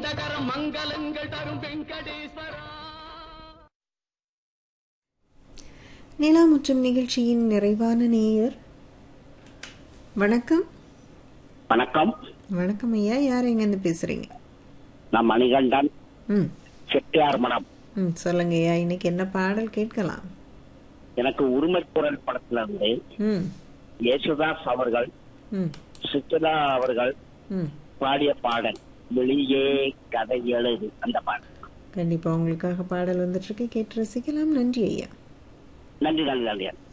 மங்களகரம் மங்களங்கள் தரும் வெங்கடேஸ்வரா நிலா மற்றும் நிகழ்ச்சியின் நிறைவான நேயர் வணக்கம் வணக்கம் வணக்கம் ஐயா யார் எங்கேருந்து பேசுறீங்க நான் மணிகண்டன் ம் செட்டியார் மனம் ம் சொல்லுங்க ஐயா இன்னைக்கு என்ன பாடல் கேட்கலாம் எனக்கு உரிமை குரல் படத்துல இருந்து ம் யேசுதாஸ் அவர்கள் ம் சுற்றுலா அவர்கள் ம் பாடிய பாடல் வெளியே கதை எழுது அந்த பாடல் கண்டிப்பா உங்களுக்காக பாடல் வந்துட்டு இருக்கு கேட்டு ரசிக்கலாம் நன்றி ஐயா நன்றி நன்றி நன்றி